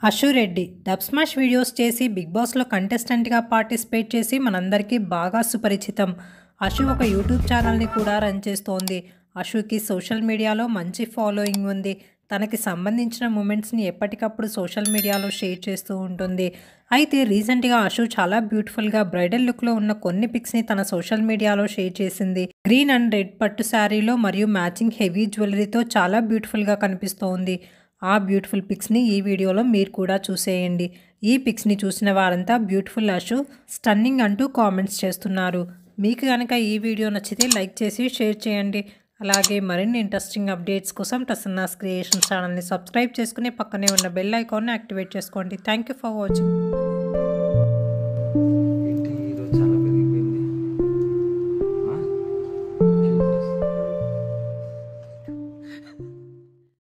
అషు Reddy Dubsmash videos చేసి big బాస్లో కంటెస్టెంట్గా పార్టిసిపేట్ చేసి మనందరికీ బాగా సుపరిచితం అషు ఒక యూట్యూబ్ ఛానల్ని కూడా రన్ చేస్తోంది అషుకి సోషల్ మీడియాలో మంచి ఫాలోయింగ్ ఉంది తనకి సంబంధించిన మూమెంట్స్ని ఎప్పటికప్పుడు సోషల్ మీడియాలో షేర్ చేస్తూ ఉంటుంది అయితే రీసెంట్గా అషు చాలా బ్యూటిఫుల్గా బ్రైడల్ లుక్లో ఉన్న కొన్ని పిక్స్ని తన సోషల్ మీడియాలో షేర్ చేసింది గ్రీన్ అండ్ రెడ్ పట్టు శారీలో మరియు మ్యాచింగ్ హెవీ జ్యువెలరీతో చాలా బ్యూటిఫుల్గా కనిపిస్తోంది ఆ బ్యూటిఫుల్ పిక్స్ని ఈ వీడియోలో మీరు కూడా చూసేయండి ఈ పిక్స్ని చూసిన వారంతా బ్యూటిఫుల్ అషు స్టన్నింగ్ అంటూ కామెంట్స్ చేస్తున్నారు మీకు కనుక ఈ వీడియో నచ్చితే లైక్ చేసి షేర్ చేయండి అలాగే మరిన్ని ఇంట్రెస్టింగ్ అప్డేట్స్ కోసం టసన్నాస్ క్రియేషన్ ఛానల్ని సబ్స్క్రైబ్ చేసుకుని పక్కనే ఉన్న బెల్ ఐకాన్ని యాక్టివేట్ చేసుకోండి థ్యాంక్ యూ ఫర్ వాచింగ్